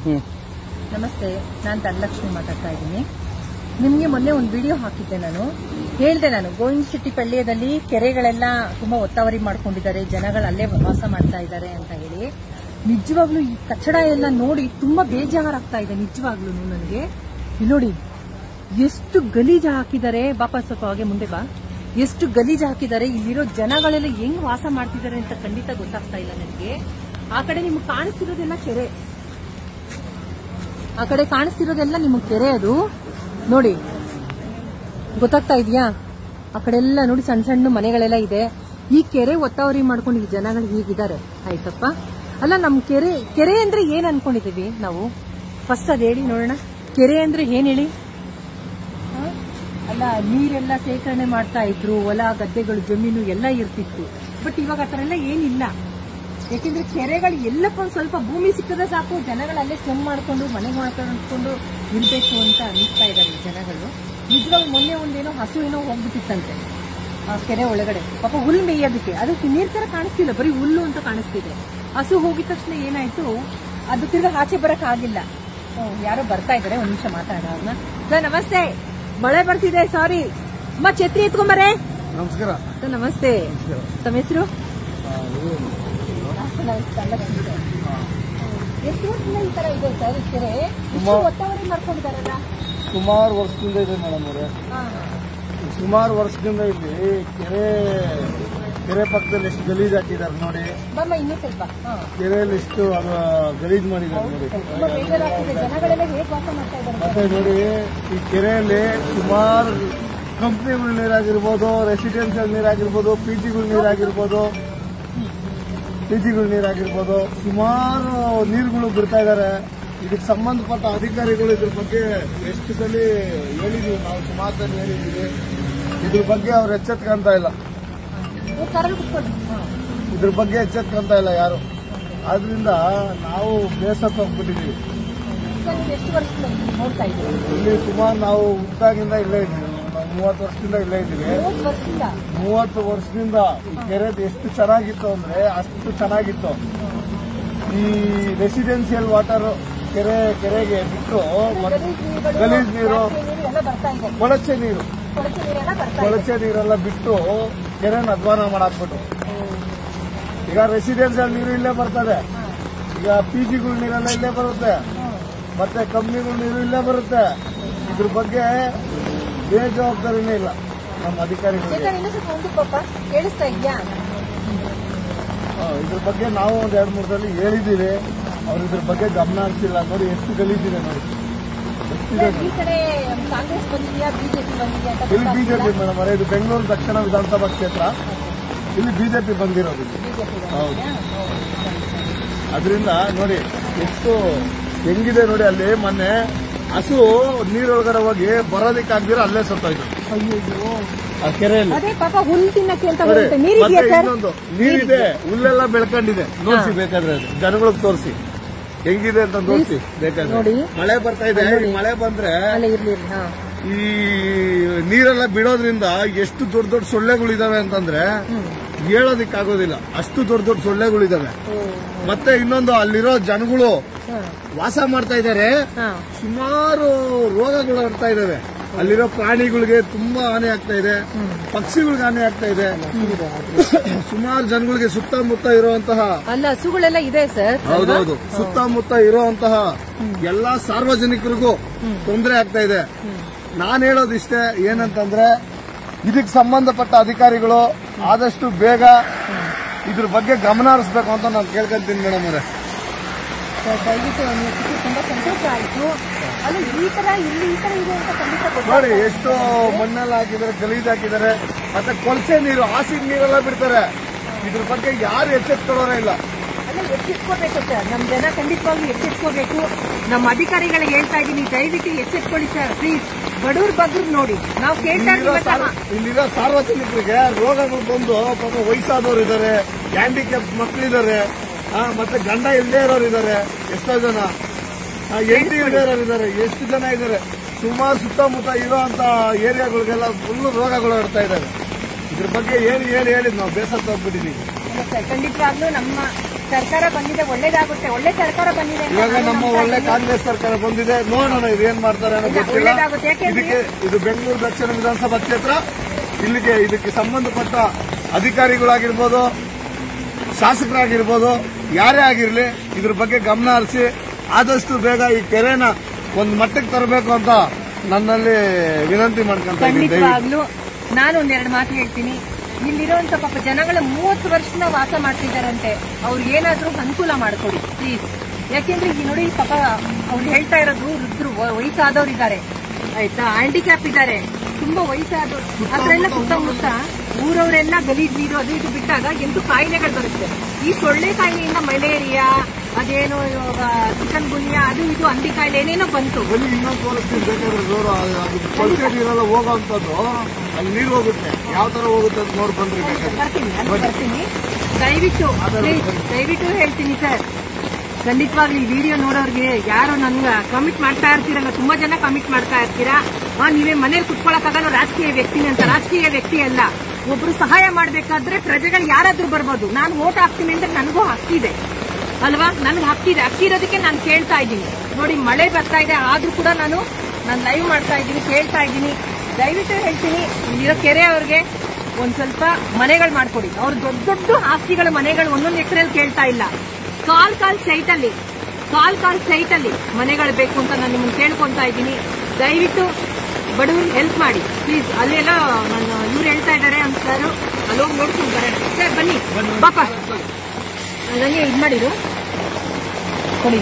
ಹ್ಮ್ ನಮಸ್ತೆ ನಾನು ಧನಲಕ್ಷ್ಮಿ ಮಾತಾಡ್ತಾ ಇದ್ದೀನಿ ನಿಮಗೆ ಮೊನ್ನೆ ಒಂದು ವಿಡಿಯೋ ಹಾಕಿದ್ದೆ ನಾನು ಹೇಳಿದೆ ನಾನು ಗೋವಿಂದ ಶೆಟ್ಟಿ ಪಳ್ಳಿಯದಲ್ಲಿ ಕೆರೆಗಳೆಲ್ಲ ತುಂಬಾ ಒತ್ತಾವರಿ ಮಾಡ್ಕೊಂಡಿದ್ದಾರೆ ಜನಗಳು ಅಲ್ಲೇ ವಾಸ ಮಾಡ್ತಾ ಇದ್ದಾರೆ ಅಂತ ಹೇಳಿ ನಿಜವಾಗ್ಲೂ ಈ ಕಚ್ಚಡ ಎಲ್ಲ ನೋಡಿ ತುಂಬಾ ಬೇಜಾರಾಗ್ತಾ ಇದೆ ನಿಜವಾಗ್ಲೂ ನನಗೆ ಇಲ್ಲಿ ನೋಡಿ ಎಷ್ಟು ಗಲೀಜು ಹಾಕಿದ್ದಾರೆ ಬಾಪ ಸ್ವಲ್ಪ ಹಾಗೆ ಮುಂದೆ ಬಾ ಎಷ್ಟು ಗಲೀಜು ಹಾಕಿದ್ದಾರೆ ಇಲ್ಲಿರೋ ಜನಗಳೆಲ್ಲ ಹೆಂಗ್ ವಾಸ ಮಾಡ್ತಿದ್ದಾರೆ ಅಂತ ಖಂಡಿತ ಗೊತ್ತಾಗ್ತಾ ಇಲ್ಲ ನನಗೆ ಆ ಕಡೆ ನಿಮ್ಗೆ ಕಾಣಿಸ್ತಿರೋದೆಲ್ಲ ಕೆರೆ ಆ ಕಡೆ ಕಾಣಿಸ್ತಿರೋದೆಲ್ಲ ನಿಮಗೆ ಕೆರೆ ಅದು ನೋಡಿ ಗೊತ್ತಾಗ್ತಾ ಇದೆಯಾ ಆ ಕಡೆ ಎಲ್ಲ ನೋಡಿ ಸಣ್ಣ ಸಣ್ಣ ಮನೆಗಳೆಲ್ಲ ಇದೆ ಈ ಕೆರೆ ಒತ್ತಾವರಿ ಮಾಡ್ಕೊಂಡು ಈ ಜನಗಳು ಹೀಗಿದ್ದಾರೆ ಆಯ್ತಪ್ಪ ಅಲ್ಲ ನಮ್ ಕೆರೆ ಕೆರೆ ಅಂದ್ರೆ ಏನ್ ಅನ್ಕೊಂಡಿದೀವಿ ನಾವು ಫಸ್ಟ್ ಅದ್ ಹೇಳಿ ನೋಡೋಣ ಕೆರೆ ಅಂದ್ರೆ ಏನ್ ಹೇಳಿ ಹ? ಅಲ್ಲ ನೀರೆಲ್ಲ ಶೇಖರಣೆ ಮಾಡ್ತಾ ಇದ್ರು ಹೊಲ ಗದ್ದೆಗಳು ಜಮೀನು ಎಲ್ಲ ಇರ್ತಿತ್ತು ಬಟ್ ಇವಾಗ ಆ ಥರ ಎಲ್ಲ ಏನಿಲ್ಲ ಯಾಕೆಂದ್ರೆ ಕೆರೆಗಳು ಎಲ್ಲಪ್ಪ ಒಂದ್ ಸ್ವಲ್ಪ ಭೂಮಿ ಸಿಕ್ಕದ ಸಾಕು ಜನಗಳು ಅಲ್ಲೇ ಸ್ಲಮ್ ಮಾಡ್ಕೊಂಡು ಮನೆ ಮಾಡ್ಕೊಂಡು ಇರ್ಬೇಕು ಅಂತ ಅನಿಸ್ತಾ ಇದ್ದಾರೆ ಈ ಜನಗಳು ನಿಜವಾಗ ಮೊನ್ನೆ ಒಂದೇನೋ ಹಸು ಏನೋ ಹೋಗ್ಬಿಟ್ಟಿತ್ತಂತೆ ಆ ಕೆರೆ ಒಳಗಡೆ ಪಾಪ ಹುಲ್ಲು ಮೇಯೋದಕ್ಕೆ ಅದಕ್ಕೆ ನೀರ್ ತರ ಕಾಣಿಸ್ತಿಲ್ಲ ಬರೀ ಹುಲ್ಲು ಅಂತ ಕಾಣಿಸ್ತಿದೆ ಹಸು ಹೋಗಿದ ತಕ್ಷಣ ಏನಾಯ್ತು ಅದು ತಿರ್ಗಾ ಆಚೆ ಬರಕ್ ಆಗಿಲ್ಲ ಹ್ಮ್, ಯಾರೋ ಬರ್ತಾ ಇದಾರೆ ಒಂದ್ ನಿಮಿಷ ಮಾತಾಡೋಣ ಅವ್ರನ್ನ ಸರ್ ನಮಸ್ತೆ ಮಳೆ ಬರ್ತಿದೆ ಸಾರಿ ಅಮ್ಮ ಛತ್ರಿ ಎತ್ಕೊಂಬರೇ ನಮಸ್ಕಾರ ಸರ್ ನಮಸ್ತೆ ತಮ್ಮ ಹೆಸರು ಎಷ್ಟು ವರ್ಷದಿಂದ ಈ ತರ ಇದೆ ಸರ್ ಈ ಕೆರೆ ಇಷ್ಟು ಒತ್ತಾವರಿ ಮಾಡ್ಕೊಂಡಿದಾರಲ್ಲ ಸುಮಾರು ವರ್ಷದಿಂದ ಇದೆ ಮೇಡಮ್ ಅವರೇ ಸುಮಾರು ವರ್ಷದಿಂದ ಇಲ್ಲಿ ಕೆರೆ ಕೆರೆ ಪಕ್ಕದಲ್ಲಿ ಎಷ್ಟು ಗಲೀಜ್ ಹಾಕಿದ್ದಾರೆ ನೋಡಿ ಬಮ್ಮ ಇನ್ನೂ ಸ್ವಲ್ಪ ಹಾ. ಕೆರೆಯಲ್ಲಿ ಎಷ್ಟು ಅದು ಗಲೀಜ್ ಮಾಡಿದ್ದಾರೆ ನೋಡಿ ತುಂಬಾ ಬೇಜಾರಾಗ್ತಿದೆ ಜನಗಳೆಲ್ಲ ಹೇಗೆ ವಾಸ ಮಾಡ್ತಾ ಇದ್ದಾರೆ ಮತ್ತೆ ನೋಡಿ ಈ ಕೆರೆಯಲ್ಲಿ ಸುಮಾರು ಕಂಪ್ನಿಗಳ ನೀರಾಗಿರ್ಬೋದು ರೆಸಿಡೆನ್ಸಿಯಲ್ ನೀರಾಗಿರ್ಬೋದು ಪಿ ಜಿಗಳ ನೀರಾಗಿರ್ಬೋದು ಪಿ ಜಿಗಳ ನೀರಾಗಿರ್ಬೋದು ಸುಮಾರು ನೀರುಗಳು ಬಿಡ್ತಾ ಇದ್ದಾರೆ ಇದಕ್ಕೆ ಸಂಬಂಧಪಟ್ಟ ಅಧಿಕಾರಿಗಳು ಇದ್ರ ಬಗ್ಗೆ ಎಷ್ಟು ಸಲ ಹೇಳಿದೀವಿ ನಾವು ಸುಮಾರು ಸಲ ಹೇಳಿದ್ದೀವಿ ಇದ್ರ ಬಗ್ಗೆ ಅವ್ರು ಎಚ್ಚೆತ್ಕೊಂತ ಇಲ್ಲ ನೀವು ಕರಳು ಕುತ್ಕೊಳ್ಳಿ ಹಾ. ಇದ್ರ ಬಗ್ಗೆ ಎಚ್ಚೆತ್ಕೊಂತ ಇಲ್ಲ ಯಾರು ಆದ್ರಿಂದ ನಾವು ಬೇಸತ್ತು ಹೋಗ್ಬಿಟ್ಟಿದ್ದೀವಿ ಸರ್ ನೀವು ಎಷ್ಟು ವರ್ಷದಿಂದ ಇಲ್ಲಿ ನೋಡ್ತಾ ಇದ್ದೀರಿ ಇಲ್ಲಿ ಸುಮಾರು ನಾವು ಹುಟ್ಟಾಗಿಂದ ಇಲ್ಲೇ ಇದ್ದೀವಿ ನಾವು ಮೂವತ್ತು ವರ್ಷದಿಂದ ಇಲ್ಲೇ ಇದ್ದೀವಿ ಮೂವತ್ತು ವರ್ಷದಿಂದ ಮೂವತ್ತು ವರ್ಷದಿಂದ ಈ ಕೆರೆ ಎಷ್ಟು ಚೆನ್ನಾಗಿತ್ತು ಅಂದ್ರೆ ಅಷ್ಟು ಚೆನ್ನಾಗಿತ್ತು ಈ ರೆಸಿಡೆನ್ಸಿಯಲ್ ವಾಟರ್ ಕೆರೆ ಕೆರೆಗೆ ಬಿಟ್ಟು ಗಲೀಜ್ ನೀರುಗಳು, ಗಲೀಜ್ ನೀರು ಫ್ಯಾಕ್ಟರಿ ನೀರು ಎಲ್ಲ ಬರ್ತಾ ಇದೆ ಕೊಳಚೆ ನೀರು ಕೊಳಚೆ ನೀರೆಲ್ಲ ಬರ್ತಾ ಇದೆ ಕೊಳಚೆ ನೀರೆಲ್ಲ ಬಿಟ್ಟು ಕೆರೆನ ಅಧ್ವಾನ ಮಾಡಾಕ್ಬಿಟ್ಟು ಈಗ ರೆಸಿಡೆನ್ಸಿಯಲ್ ನೀರು ಇಲ್ಲೇ ಬರ್ತದೆ ಈಗ ಪಿ ಜಿಗಳ ನೀರೆಲ್ಲ ಇಲ್ಲೇ ಬರುತ್ತೆ ಮತ್ತೆ ಕಂಪ್ನಿಗಳ ನೀರು ಇಲ್ಲೇ ಬರುತ್ತೆ ಇದ್ರ ಬಗ್ಗೆ ಬೇಜವಾಬ್ದಾರಿನೇ ಇಲ್ಲ ನಮ್ಮ ಅಧಿಕಾರಿಗಳಿಗೆ ಚೇತನ್ ಇನ್ನೂ ಸ್ವಲ್ಪ ಮುಂದಕ್ಕೆ ಪಾಪ ಕೇಳಿಸ್ತಾ ಇದೆಯಾ ಆ, ಇದ್ರ ಬಗ್ಗೆ ನಾವು ಒಂದ್ ಎರಡ್ ಮೂರು ಸಲ ಹೇಳಿದ್ದೀವಿ ಅವ್ರು ಇದ್ರ ಬಗ್ಗೆ ಗಮನ ಹರಿಸಿಲ್ಲ ನೋಡಿ ಎಷ್ಟು ಗಲೀಜಿದೆ ನೋಡಿ ಎಷ್ಟಿದೆ ಈ ಕಡೆ ಕಾಂಗ್ರೆಸ್ ಬಂದಿದ್ಯಾ ಬಿಜೆಪಿ ಬಂದಿದ್ಯಾ ಅಂತ ಇಲ್ಲಿ ಬಿಜೆಪಿ ಮೇಡಮ್ ಅವರೇ ಇದು ಬೆಂಗಳೂರು ದಕ್ಷಿಣ ವಿಧಾನಸಭಾ ಕ್ಷೇತ್ರ ಇಲ್ಲಿ ಬಿಜೆಪಿ ಬಂದಿರೋದು ಇಲ್ಲಿ. ಬಿಜೆಪಿ ಹೌದು ಅದರಿಂದ ನೋಡಿ ಎಷ್ಟು ಹೆಂಗಿದೆ ನೋಡಿ ಅಲ್ಲಿ ಮೊನ್ನೆ ಹಸು ನೀರೊಳಗಡೆ ಹೋಗಿ ಬರೋದಕ್ಕಾಗ್ದಿರ ಅಲ್ಲೇ ಸತ್ತೋಯ್ತು ಅಯ್ಯೋ ಆ ಕೆರೆಯಲ್ಲಿ ಅದೇ ಪಾಪ ಹುಲ್ ತಿನ್ನಕ್ಕೆ ಅಂತ ನೋಡಿ, ಬರುತ್ತೆ ನೀರಿದೆಯಾ ಮತ್ತೆ ಸರ್ ಇನ್ನೊಂದು ನೀರಿದೆ ಹುಲ್ಲೆಲ್ಲ ಬೆಳ್ಕೊಂಡಿದೆ ನೋಡ್ಸಿ ಬೇಕಾದ್ರೆ ಅದು ಜನಗಳಿಗೆ ತೋರಿಸಿ ಹೆಂಗಿದೆ ಅಂತ ನೋಡ್ಸಿ ಬೇಕಾದ್ರೆ ನೋಡಿ. ಮಳೆ ಬರ್ತಾ ಇದೆ ಈ ಮಳೆ ಬಂದ್ರೆ ಅಲ್ಲೇ ಇರ್ಲಿ ಇರ್ಲಿ ಹಾ ಈ ನೀರೆಲ್ಲ ಬಿಡೋದ್ರಿಂದ ಎಷ್ಟು ದೊಡ್ಡ ದೊಡ್ಡ ಸೊಳ್ಳೆಗಳಿದಾವೆ ಅಂತಂದ್ರೆ ಹೇಳೋದಿಕ್ಕಾಗೋದಿಲ್ಲ ಅಷ್ಟು ದೊಡ್ಡ ದೊಡ್ಡ ಸೊಳ್ಳೆಗಳಿದಾವೆ ಮತ್ತೆ ಇನ್ನೊಂದು ಅಲ್ಲಿರೋ ಜನಗಳು ಹಾ ವಾಸ ಮಾಡ್ತಾ ಇದ್ದಾರೆ ಹಾ ಸುಮಾರು ರೋಗಗಳು ಬರ್ತಾ ಇದಾವೆ ಅಲ್ಲಿರೋ ಪ್ರಾಣಿಗಳಿಗೆ ತುಂಬಾ ಹಾನಿ ಆಗ್ತಾ ಇದೆ ಪಕ್ಷಿಗಳಿಗೆ ಹಾನಿ ಆಗ್ತಾ ಇದೆ ಸುಮಾರು ಜನಗಳಿಗೆ ಸುತ್ತಮುತ್ತ ಇರುವಂತಹ ಅಲ್ಲ ಹಸುಗಳೆಲ್ಲ ಇದೆ ಸರ್ ಹೌದೌದು ಸುತ್ತಮುತ್ತ ಇರುವಂತಹ ಎಲ್ಲಾ ಸಾರ್ವಜನಿಕರಿಗೂ ತೊಂದರೆ ಆಗ್ತಾ ಇದೆ ನಾನ್ ಹೇಳೋದಿಷ್ಟೇ ಏನಂತಂದ್ರೆ ಇದಕ್ಕೆ ಸಂಬಂಧಪಟ್ಟ ಅಧಿಕಾರಿಗಳು ಆದಷ್ಟು ಬೇಗ ಇದ್ರ ಬಗ್ಗೆ ಗಮನ ಹರಿಸ್ಬೇಕು ಅಂತ ನಾನು ಕೇಳ್ಕೊಂತೀನಿ ಮೇಡಮ್ ಅವರೇ ಸರ್, ದಯವಿಟ್ಟು ನೀವು ಖುಷಿ ತುಂಬಾ ಸಂತೋಷ ಆಯ್ತು ಅಲ್ಲ ಈ ತರ ಇಲ್ಲಿ ಈ ತರ ಇದೆ ಅಂತ ಖಂಡಿತ ಗೊತ್ತಾಗ್ತಾ ನೋಡಿ ಎಷ್ಟು ಮಣ್ಣೆಲ್ಲ ಹಾಕಿದ್ದಾರೆ ಗಲೀಜ್ ಹಾಕಿದ್ದಾರೆ ಮತ್ತೆ ಕೊಳಚೆ ನೀರು ಆಸಿಡ್ ನೀರೆಲ್ಲ ಬಿಡ್ತಾರೆ ಇದ್ರ ಬಗ್ಗೆ ಯಾರು ಎಚ್ಚೆತ್ಕೊಳ್ಳೋರೇ ಇಲ್ಲ ಅಲ್ಲ ಎಚ್ಚೆತ್ಕೋಬೇಕು ಸರ್ ನಮ್ ಜನ ಖಂಡಿತವಾಗಿ ಎಚ್ಚೆತ್ಕೋಬೇಕು ನಮ್ಮ ಅಧಿಕಾರಿಗಳಿಗೆ ಹೇಳ್ತಾ ಇದೀನಿ ದಯವಿಟ್ಟು ಎಚ್ಚೆತ್ಕೊಳ್ಳಿ ಸರ್ ಪ್ಲೀಸ್ ಬಡವ್ರ ಬಗ್ಗರ್ ನೋಡಿ ನಾವು ಕೇಳ್ತಾ ಇಲ್ಲಿರೋ ಇದೀವಿ ಸಾರ್ವ- ಇಲ್ಲಿರೋ ಸಾರ್ವಜನಿಕರಿಗೆ ರೋಗಗಳು ಬಂದು ಪಾಪ ವಯಸ್ಸಾದವ್ರು ಇದ್ದಾರೆ ಹ್ಯಾಂಡಿಕ್ಯಾಪ್ ಮಕ್ಕಳಿದ್ದಾರೆ ಮತ್ತೆ ಗಂಡ ಇಲ್ಲದೆ ಇರೋರು ಇದ್ದಾರೆ ಎಷ್ಟೋ ಜನ ಆ, ಹೆಂಡತಿ ಇಲ್ಲದೆ ಇರೋರು ಇದ್ದಾರೆ ಎಷ್ಟು ಜನ ಇದ್ದಾರೆ ಸುಮಾರು ಸುತ್ತಮುತ್ತ ಇರೋಂತ ಏರಿಯಾಗಳಿಗೆಲ್ಲ ಫುಲ್ ರೋಗಗಳು ಬರ್ತಾ ಇದ್ದಾವೆ ಇದ್ರ ಬಗ್ಗೆ ಹೇಳಿ ಹೇಳಿ ಹೇಳಿ ನಾವು ಬೇಸತ್ತು ಹೋಗ್ಬಿಟ್ಟಿದ್ದೀವಿ ಸರ್ ಖಂಡಿತವಾಗ್ಲೂ ನಮ್ಮ ಸರ್ಕಾರ ಬಂದಿದೆ ಒಳ್ಳೇದಾಗುತ್ತೆ ಒಳ್ಳೆ ಸರ್ಕಾರ ಬಂದಿದೆ ಅಂತ ಇವಾಗ ನಾನು ನಮ್ಮ ನಂಬ್ತಾ ಒಳ್ಳೆ ಇದ್ದೀನಿ. ಕಾಂಗ್ರೆಸ್ ಸರ್ಕಾರ ಬಂದಿದೆ ನೋಡೋಣ ಇದು ಏನ್ ಮಾಡ್ತಾರೆ ಅನ್ನೋ ಇಲ್ಲ, ಗೊತ್ತಿಲ್ಲ ಒಳ್ಳೇದಾಗುತ್ತೆ. ಯಾಕೆಂದ್ರೆ- ಇದಕ್ಕೆ ಇದು ಬೆಂಗಳೂರು ದಕ್ಷಿಣ ವಿಧಾನಸಭಾ ಕ್ಷೇತ್ರ ಇಲ್ಲಿಗೆ ಇದಕ್ಕೆ ಸಂಬಂಧಪಟ್ಟ ಅಧಿಕಾರಿಗಳಾಗಿರ್ಬೋದು ಶಾಸಕರಾಗಿರ್ಬೋದು ಯಾರೇ ಆಗಿರ್ಲಿ ಇದ್ರ ಬಗ್ಗೆ ಗಮನ ಹರಿಸಿ ಆದಷ್ಟು ಬೇಗ ಈ ಕೆರೆನ ಒಂದು ಮಟ್ಟಕ್ಕೆ ತರಬೇಕು ಅಂತ ನನ್ನಲ್ಲಿ ವಿನಂತಿ ಮಾಡ್ಕೊಂತ ಇದ್ದೀನಿ ದಯವಿಟ್ಟು. ಖಂಡಿತವಾಗ್ಲೂ ನಾನು ಒಂದೆರಡು ಮಾತು ಹೇಳ್ತೀನಿ ಇಲ್ಲಿರುವಂತ ಪಾಪ ಜನಗಳ ಮೂವತ್ತು ವರ್ಷನ ವಾಸ ಮಾಡ್ತಿದ್ದಾರಂತೆ ಅವ್ರಿಗೆ ಏನಾದ್ರೂ ಅನುಕೂಲ ಮಾಡ್ಕೊಡಿ ಪ್ಲೀಸ್ ಯಾಕೆಂದ್ರೆ ಈಗ ನೋಡಿ ಪಾಪ ಅವ್ರು ಹೇಳ್ತಾ ಇರೋದು ವೃದ್ಧರು ವ- ವಯಸ್ಸಾದವ್ರು ಇದ್ದಾರೆ ಆಯ್ತಾ ಹ್ಯಾಂಡಿಕ್ಯಾಪ್ ಇದ್ದಾರೆ ತುಂಬಾ ವಯಸ್ಸಾದವ್ರು ಅದ್ರೆಲ್ಲ ಸುತ್ತಮುತ್ತ ಊರವರೆಲ್ಲ ಗಲೀಜ್ ನೀರು ಅದು ಇದು ಬಿಟ್ಟಾಗ ಎಂಟು ಕಾಯಿಲೆಗಳು ಬರುತ್ತೆ ಈ ಸೊಳ್ಳೆ ಕಾಯಿಲೆಯಿಂದ ಮಲೇರಿಯಾ ಅದೇನೋ ಇವಾಗ ಚಿಕನ್ ಗುನ್ಯಾ ಅದು ಇದು ಹಂದಿ ಕಾಯಿಲೆ ಏನೇನೋ ಬಂತು ಬನ್ನಿ ಇನ್ನೊಂದು ತೋರಿಸ್ತೀನಿ ಬೇಕಾದ್ರೆ ಜೋರು ಅದು ಅದು ಕೊಳಚೆ ನೀರೆಲ್ಲ ಹೋಗೋವಂಥದ್ದು ಅಲ್ಲಿ ನೀರು ಹೋಗುತ್ತೆ ಯಾವ ತರ ಹೋಗುತ್ತೆ ಅಂತ ನೋಡಿ ಬಂದ್ರಿ ಬೇಕಾದ್ರೆ ಬರ್ತೀನಿ ಅಲ್ಲಿ ಬರ್ತೀನಿ ದಯವಿಟ್ಟು please, ದಯವಿಟ್ಟು ಹೇಳ್ತೀನಿ ಸರ್ ಖಂಡಿತವಾಗ್ಲೂ ಈ ವಿಡಿಯೋ ನೋಡೋರ್ಗೆ ಯಾರು ನನ್ಗೆ ಕಮಿಟ್ ಮಾಡ್ತಾ ಇರ್ತೀರಲ್ಲ ತುಂಬಾ ಜನ ಕಮಿಟ್ ಮಾಡ್ತಾ ಇರ್ತೀರಾ ಆ ನೀವೇ ಮನೇಲಿ ಕುತ್ಕೊಳಕ್ಕಾಗಲ್ಲ ರಾಜಕೀಯ ವ್ಯಕ್ತಿನಿ ಅಂತ ರಾಜಕೀಯ ವ್ಯಕ್ತಿ ಅಲ್ಲ ಒಬ್ರು ಸಹಾಯ ಮಾಡ್ಬೇಕಾದ್ರೆ ಪ್ರಜೆಗಳು ಯಾರಾದ್ರೂ ಬರ್ಬೋದು ನಾನು ಓಟ್ ಹಾಕ್ತೀನಿ ಅಂದ್ರೆ ನನಗೂ ಹಕ್ಕಿದೆ ಅಲ್ವಾ ನನ್ಗೆ ಹಕ್ಕಿದೆ ಹಕ್ಕಿರೋದಕ್ಕೆ ನಾನು ಕೇಳ್ತಾ ಇದ್ದೀನಿ ನೋಡಿ ಮಳೆ ಬರ್ತಾ ಇದೆ ಆದ್ರೂ ಕೂಡ ನಾನು ನಾನು ಲೈವ್ ಮಾಡ್ತಾ ಇದ್ದೀನಿ ಕೇಳ್ತಾ ಇದ್ದೀನಿ ದಯವಿಟ್ಟು ಹೇಳ್ತೀನಿ ಇಲ್ಲಿರೋ ಕೆರೆ ಅವ್ರಿಗೆ ಒಂದ್ ಸ್ವಲ್ಪ ಮನೆಗಳು ಮಾಡ್ಕೊಡಿ ಅವ್ರು ದೊಡ್ಡ ದೊಡ್ಡ ಆಸ್ತಿಗಳ ಮನೆಗಳು ಒಂದೊಂದು ಎಕರೆಯಲ್ಲಿ ಕೇಳ್ತಾ ಇಲ್ಲ ಕಾಲ್ ಕಾಲ್ ಸೈಟ್ ಅಲ್ಲಿ ಕಾಲ್ ಕಾಲ್ ಸೈಟ್ ಅಲ್ಲಿ ಮನೆಗಳು ಬೇಕು ಅಂತ ನಾನು ನಿಮ್ಮನ್ನ ಕೇಳ್ಕೊಂತಾ ಇದ್ದೀನಿ ದಯವಿಟ್ಟು ಬಡವರಿಗೆ ಹೆಲ್ಪ್ ಮಾಡಿ ಪ್ಲೀಸ್ ಅಲ್ಲೆಲ್ಲ ನಾನು ಇವ್ರು ಹೇಳ್ತಾ ಇದ್ದಾರೆ ಅಂತ ಸರ್ ಅಲ್ಲಿ ಹೋಗಿ ನೋಡ್ಕೊಂಡು ಬರೋಣ ಸರ್ ಬನ್ನಿ ಪಾಪ ನನಗೆ ಇದು ಮಾಡಿರು ಕೊಡಿ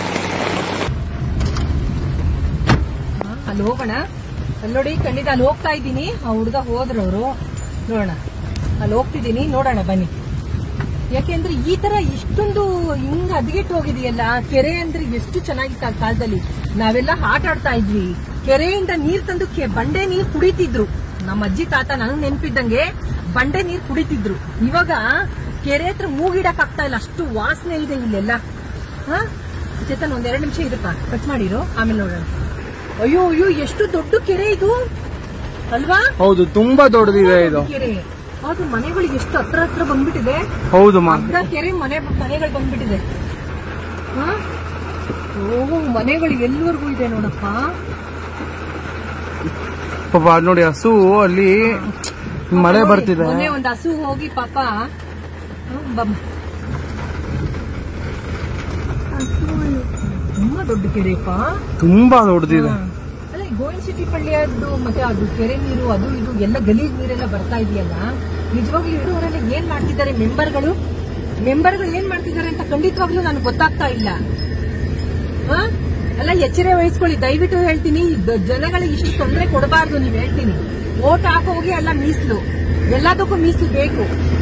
ಹಾ, ಅಲ್ಲಿ ಹೋಗೋಣ ಅಲ್ಲಿ ನೋಡಿ ಖಂಡಿತ ಅಲ್ಲಿ ಹೋಗ್ತಾ ಇದ್ದೀನಿ ಆ ಹುಡುಗ ಹೋದ್ರು ಅವರು ನೋಡೋಣ ಅಲ್ಲಿ ಹೋಗ್ತಿದ್ದೀನಿ ನೋಡೋಣ ಬನ್ನಿ ಯಾಕೆಂದ್ರೆ ಈ ತರ ಇಷ್ಟೊಂದು ಹಿಂಗ್ ಹದಗೆಟ್ಟು ಹೋಗಿದೆಯಲ್ಲ ಕೆರೆ ಅಂದ್ರೆ ಎಷ್ಟು ಚೆನ್ನಾಗಿತ್ತು ಆ ಕಾಲದಲ್ಲಿ ನಾವೆಲ್ಲ ಆಟ ಆಡ್ತಾ ಇದ್ವಿ ಕೆರೆಯಿಂದ ನೀರ್ ತಂದು ಕೆ- ಬಂಡೆ ನೀರ್ ಕುಡಿತಿದ್ರು ನಮ್ಮ ಅಜ್ಜಿ ತಾತ ನನಗ್ ನೆನ್ಪಿದ್ದಂಗೆ ಬಂಡೆ ನೀರ್ ಕುಡಿತಿದ್ರು ಇವಾಗ ಕೆರೆ ಹತ್ರ ಮೂಗಿಡಕ್ ಆಗ್ತಾ ಇಲ್ಲ ಅಷ್ಟು ವಾಸನೆ ಇದೆ ಇಲ್ಲೆಲ್ಲ ಹಾ ಚೇತನ್ ಒಂದ್ ಎರಡು ನಿಮಿಷ ಇದಪ್ಪ ಕಟ್ ಮಾಡಿರು ಆಮೇಲೆ ನೋಡೋಣ ಅಯ್ಯೋ ಅಯ್ಯೋ ಎಷ್ಟು ದೊಡ್ಡ ಕೆರೆ ಇದು ಅಲ್ವಾ ಹೌದು ತುಂಬಾ ದೊಡ್ಡದಿದೆ ಇದು ಕೆರೆ ಅದು ಮನೆಗಳಿಗೆ ಎಷ್ಟು ಹತ್ರ ಹತ್ರ ಬಂದ್ಬಿಟ್ಟಿದೆ ಹೌದು ಮಾ ಅರ್ಧ ಕೆರೆ ಮನೆ ಮನೆಗಳು ಬಂದ್ಬಿಟ್ಟಿದೆ ಹ? ಓ ಮನೆಗಳು ಎಲ್ಲಿವರೆಗೂ ಇದೆ ನೋಡಪ್ಪ ಪಾಪ ಅದ್ ನೋಡಿ ಹಸು ಅಲ್ಲಿ ಮಳೆ ನೋಡಿ, ಬರ್ತಿದೆ ಮೊನ್ನೆ ಒಂದು ಹಸು ಹೋಗಿ ಪಾಪ ಹ, ಬಮ್. ತುಂಬಾ ದೊಡ್ಡ ಕೆರೆಪ್ಪ ತುಂಬಾ ದೊಡ್ಡದಿದೆ ಹ. ಅಲ್ಲ ಈ ಗೋವಿಂದ ಸಿಟಿ ಪಳ್ಳಿಯದ್ದು ಮತ್ತೆ ಅದು ಕೆರೆ ನೀರು ಅದು ಇದು ಎಲ್ಲ ಗಲೀಜ್ ನೀರೆಲ್ಲ ಬರ್ತಾ ಇದೆಯಲ್ಲ ನಿಜವಾಗ್ಲೂ ಇಡೋರೆಲ್ಲ ಏನ್ ಮಾಡ್ತಿದ್ದಾರೆ ಮೆಂಬರ್ಗಳು ಮೆಂಬರ್ಗಳು ಏನ್ ಮಾಡ್ತಿದ್ದಾರೆ ಅಂತ ಖಂಡಿತವಾಗ್ಲೂ ನನಗೆ ಗೊತ್ತಾಗ್ತಾ ಇಲ್ಲ ಹ? ಅಲ್ಲ ಎಚ್ಚರ ವಹಿಸ್ಕೊಳ್ಳಿ ದಯವಿಟ್ಟು ಹೇಳ್ತೀನಿ ದ- ಜನಗಳಿಗೆ ಇಷ್ಟು ತೊಂದರೆ ಕೊಡಬಾರ್ದು ನೀವ್ ಹೇಳ್ತೀನಿ ಓಟ್ ಹಾಕೋ ಹೋಗಿ ಎಲ್ಲ ಮೀಸಲು ಎಲ್ಲದಕ್ಕೂ ಮೀಸಲು ಬೇಕು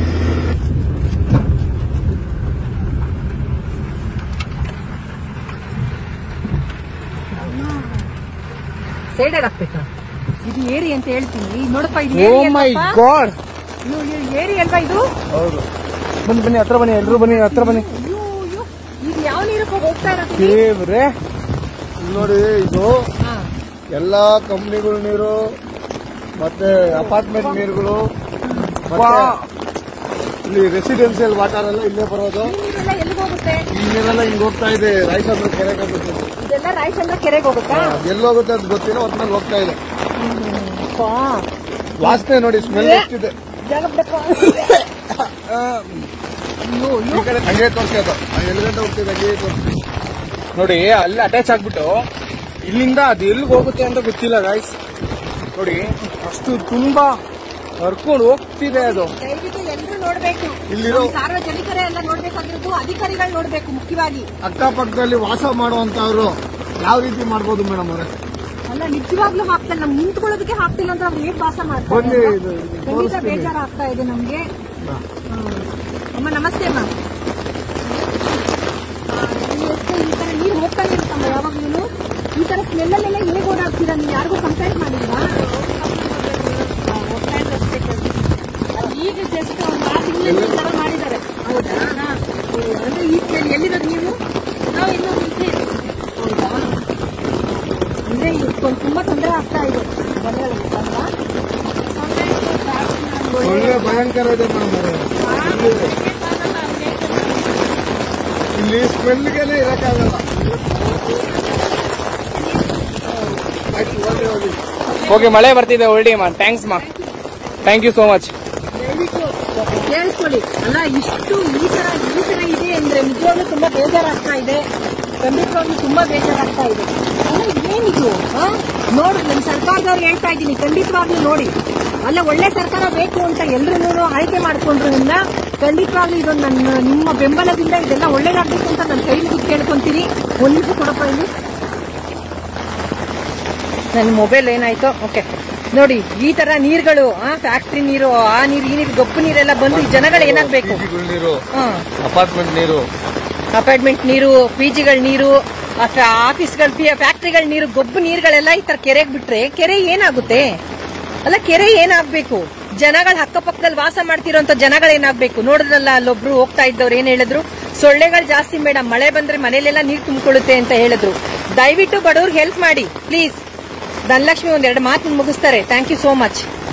ಸೈಡಲ್ಲಿ ಹಾಕ್ಬೇಕಾ ಇದು ಏರಿ ಅಂತ ಹೇಳ್ತೀನಿ ಈಗ ನೋಡಪ್ಪ ಇದು ಓ ಏರಿ ಮೈ ಅಲ್ವಪ್ಪ? ಗಾಡ್ ಇದು ಇದು ಏರಿ ಅಲ್ವಾ ಇದು ಹೌದು ಬನ್ನಿ ಬನ್ನಿ ಹತ್ರ ಬನ್ನಿ ಎಲ್ರು ಬನ್ನಿ ಹತ್ರ ಬನ್ನಿ ಅಯ್ಯೋ ಅಯ್ಯೋ ಈಗ ಯಾವ ನೀರಕ್ಕೆ ಹೋಗ್ತಾ ಇರೋದು ದೇವ್ರೆ ಇಲ್ಲಿ ನೋಡಿ ಇದು ಹಾ. ಎಲ್ಲಾ ಕಂಪ್ನಿಗಳ ನೀರು ಮತ್ತೆ ಅಪಾರ್ಟ್ಮೆಂಟ್ ನೀರುಗಳು ಮತ್ತೆ ವಾ. ಇಲ್ಲಿ ರೆಸಿಡೆನ್ಸಿಯಲ್ ವಾಟರ್ ಎಲ್ಲ ಇಲ್ಲೇ ಬರೋದು ಈ ನೀರೆಲ್ಲ ಎಲ್ಲಿಗೆ ಹೋಗುತ್ತೆ ಈ ನೀರೆಲ್ಲ ಹಿಂಗ್ ಹೋಗ್ತಾ ಇದೆ ರಾಯಚಂದ್ರ ಕೆರೆಗೆ ಹೋಗುತ್ತೆ ಇದೆಲ್ಲ ರಾಯಚಂದ್ರ ಕೆರೆಗೆ ಹೋಗುತ್ತಾ ಎಲ್ಲೋಗುತ್ತೆ ಅಂತ ಗೊತ್ತಿಲ್ಲ ಒಟ್ಟಿನಲ್ಲಿ ಹೋಗ್ತಾ ಇದೆ ಪಾ. ವಾಸನೆ ನೋಡಿ ಸ್ಮೆಲ್ ಎಷ್ಟಿದೆ ಜಾಗ ಬಿಡಪ್ಪ. ಆ, ಅಯ್ಯೋ ಅಯ್ಯೋ ಈ ಕಡೆ ಹಂಗೆ ತೋರಿಸಿ ಅದು ಎಲ್ಲಿ ಗಂಟೆ ಹೋಗ್ತಿದೆ ಹಂಗೆ ತೋರಿಸಿ ನೋಡಿ ಅಲ್ಲಿ ಅಟ್ಯಾಚ್ ಆಗ್ಬಿಟ್ಟು ಇಲ್ಲಿಂದ ಅದು ಎಲ್ಲಿಗೆ ಹೋಗುತ್ತೆ ಅಂತ ಗೊತ್ತಿಲ್ಲ ಗಾಯ್ಸ್ ನೋಡಿ ಅಷ್ಟು ತುಂಬಾ ಹರ್ಕೊಂಡು ಹೋಗ್ತಿದೆ ಅದು ದಯವಿಟ್ಟು ಎಲ್ಲರೂ ನೋಡ್ಬೇಕು ಇಲ್ಲಿರೋ ನಮ್ಮ ಸಾರ್ವಜನಿಕರೇ ಎಲ್ಲ ನೋಡ್ಬೇಕಾಗಿರೋದು ಅಧಿಕಾರಿಗಳು ನೋಡ್ಬೇಕು ಮುಖ್ಯವಾಗಿ ಅಕ್ಕಪಕ್ಕದಲ್ಲಿ ವಾಸ ಮಾಡುವಂತವ್ರು ಯಾವ ರೀತಿ ಮಾಡ್ಬೋದು ಮೇಡಮ್ ಅವರೇ ಅಲ್ಲ ನಿಜವಾಗ್ಲೂ ಹಾಕ್ತಾರೆ ನಮ್ಗೆ ನಿಂತ್ಕೊಳ್ಳೋದಕ್ಕೆ ಹಾಕ್ತಿಲ್ಲ ಅಂತ ಅವ್ರು ಹೇಗ್ ವಾಸ ಮಾಡ್ತಾರೆ ಬನ್ನಿ, ಅಲ್ವಾ? ಇದು- ಇದು ಖಂಡಿತ ತೋರಿಸ್ತೀನಿ. ಬೇಜಾರು ಆಗ್ತಾ ಇದೆ ನಮ್ಗೆ ಹಾ. ಹ್ಮ್. ಅಮ್ಮ ನಮಸ್ತೆ ಅಮ್ಮ ಆ, ಈ ಎಷ್ಟು ಈ ತರ ನೀರು ಹೋಗ್ತಾ ಇರುತ್ತಮ್ಮ ಯಾವಾಗ್ಲೂ ಈ ತರ ಸ್ಮೆಲ್ಲಲ್ಲೆಲ್ಲ ಹೇಗೆ ಓಡಾಡ್ತೀರಾ ನೀವು ಯಾರಿಗೂ ಕಂಪ್ಲೇಂಟ್ ಮಾಡಿಲ್ವಾ ಆ, ಹೋಗ್ತಾ ಇದ್ದಷ್ಟೇ ಕೆಲ್ಸ. ಅದು ಈಗ ಜಸ್ಟ್ ಒಂದು ಆರು ತಿಂಗಳಿಂದ ಈ ತರ ಮಾಡಿದ್ದಾರೆ ಹೌದಾ ಹಾ. ಓ, ಅಂದ್ರೆ ಈ ಸ್ಮೆಲ್ ಎಲ್ಲಿರೋದು ನೀವು ನಾವು ಇನ್ನೂ ಇಲ್ಲೇ ಇದ್ದೀವಿ. ಹೌದಾ ಅಂದ್ರೆ ಇದಕ್ಕೊಂದು ತುಂಬಾ ತೊಂದರೆ ಆಗ್ತಾ ಇದೆ ಮನೆಗಳಲ್ಲಿ ಅಲ್ವಾ ಒಳ್ಳೆ ಭಯಂಕರ ಇದೆ ಮೇಡಮ್ ಅವರೇ ಸ್ಮೆಲ್ಗೆನೆ ಇರಕ್ಕಾಗಲ್ಲ ಆಯ್ತು ಹೋಗಿ ಹೋಗಿ ಓಕೆ ಮಳೆ ಬರ್ತಿದೆ ಹೊರಡಿ ಮಾ ಥ್ಯಾಂಕ್ಸ್ ಮಾ ಥ್ಯಾಂಕ್ ಯು ಸೋ ಮಚ್ ಕೇಳಿಸ್ಕೊಳ್ಳಿ ಅಲ್ಲ ಇಷ್ಟು ಈ ತರ ಈ ತರ ಇದೆ ಅಂದ್ರೆ ನಿಜವಾಗ್ಲೂ ತುಂಬಾ ಬೇಜಾರಾಗ್ತಾ ಇದೆ ಖಂಡಿತವಾಗ್ಲೂ ತುಂಬಾ ಬೇಜಾರಾಗ್ತಾ ಇದೆ ಅಲ್ಲ ಏನಿದು ಆ? ನೋಡು ನಾನು ಸರ್ಕಾರದವ್ರು ಹೇಳ್ತಾ ಇದ್ದೀನಿ ಖಂಡಿತವಾಗ್ಲೂ ನೋಡಿ ಅಲ್ಲ ಒಳ್ಳೆ ಸರ್ಕಾರ ಬೇಕು ಅಂತ ಎಲ್ರು ಆಯ್ಕೆ ಮಾಡ್ಕೊಂಡ್ರು ಇನ್ನ ಖಂಡಿತವಾಗ್ಲೂ ಇದು ನನ್ನ ನಿಮ್ಮ ಬೆಂಬಲದಿಂದ ಇದೆಲ್ಲ ಒಳ್ಳೇದಾಗ್ಬೇಕು ಅಂತ ನನ್ನ ಕೈ ಮುಗಿದು ಕೇಳ್ಕೊಂತೀನಿ ಒಂದ್ ನಿಮಿಷ ಕೊಡಪ್ಪ ಇಲ್ಲಿ ನನ್ನ ಮೊಬೈಲ್ ಏನಾಯ್ತು ಓಕೆ ನೋಡಿ ಈ ತರ ನೀರುಗಳು ಆ ಫ್ಯಾಕ್ಟ್ರಿ ನೀರು ಆ ನೀರು ಈ ನೀರು ಗೊಬ್ಬು ನೀರೆಲ್ಲ ಬಂದು ಈ ಜನಗಳು ಏನಾಗ್ಬೇಕು ಪಿಜಿಗಳ ನೀರು ಹಾ ಅಪಾರ್ಟ್ಮೆಂಟ್ ನೀರು ಅಪಾರ್ಟ್ಮೆಂಟ್ ನೀರು ಪಿಜಿಗಳ ನೀರು ಆಫೀಸ್ಗಳ ಫ್ಯಾಕ್ಟ್ರಿಗಳ ನೀರು ಗೊಬ್ಬು ನೀರುಗಳೆಲ್ಲ ಈ ತರ ಕೆರೆಗೆ ಬಿಟ್ರೆ ಕೆರೆ ಏನಾಗುತ್ತೆ ಅಲ್ಲ ಕೆರೆ ಏನಾಗ್ಬೇಕು ಜನಗಳ ಅಕ್ಕಪಕ್ಕದಲ್ಲಿ ವಾಸ ಮಾಡ್ತಿರೋಂತ ಜನಗಳು ಏನಾಗ್ಬೇಕು ನೋಡಿದ್ರಲ್ಲ ಅಲ್ಲೊಬ್ರು ಹೋಗ್ತಾ ಇದ್ದವ್ರು ಏನ್ ಹೇಳಿದ್ರು ಸೊಳ್ಳೆಗಳು ಜಾಸ್ತಿ ಮೇಡಮ್ ಮಳೆ ಬಂದ್ರೆ ಮನೇಲೆಲ್ಲ ನೀರು ತುಂಬಿಕೊಳ್ಳುತ್ತೆ ಅಂತ ಹೇಳಿದ್ರು ದಯವಿಟ್ಟು ಬಡವ್ರಿಗೆ ಹೆಲ್ಪ್ ಮಾಡಿ ಪ್ಲೀಸ್ ಧನಲಕ್ಷ್ಮಿ ಒಂದೆರಡು ಮಾತು ಮುಗಿಸ್ತಾರೆ ಥ್ಯಾಂಕ್ ಯು ಸೋ ಮಚ್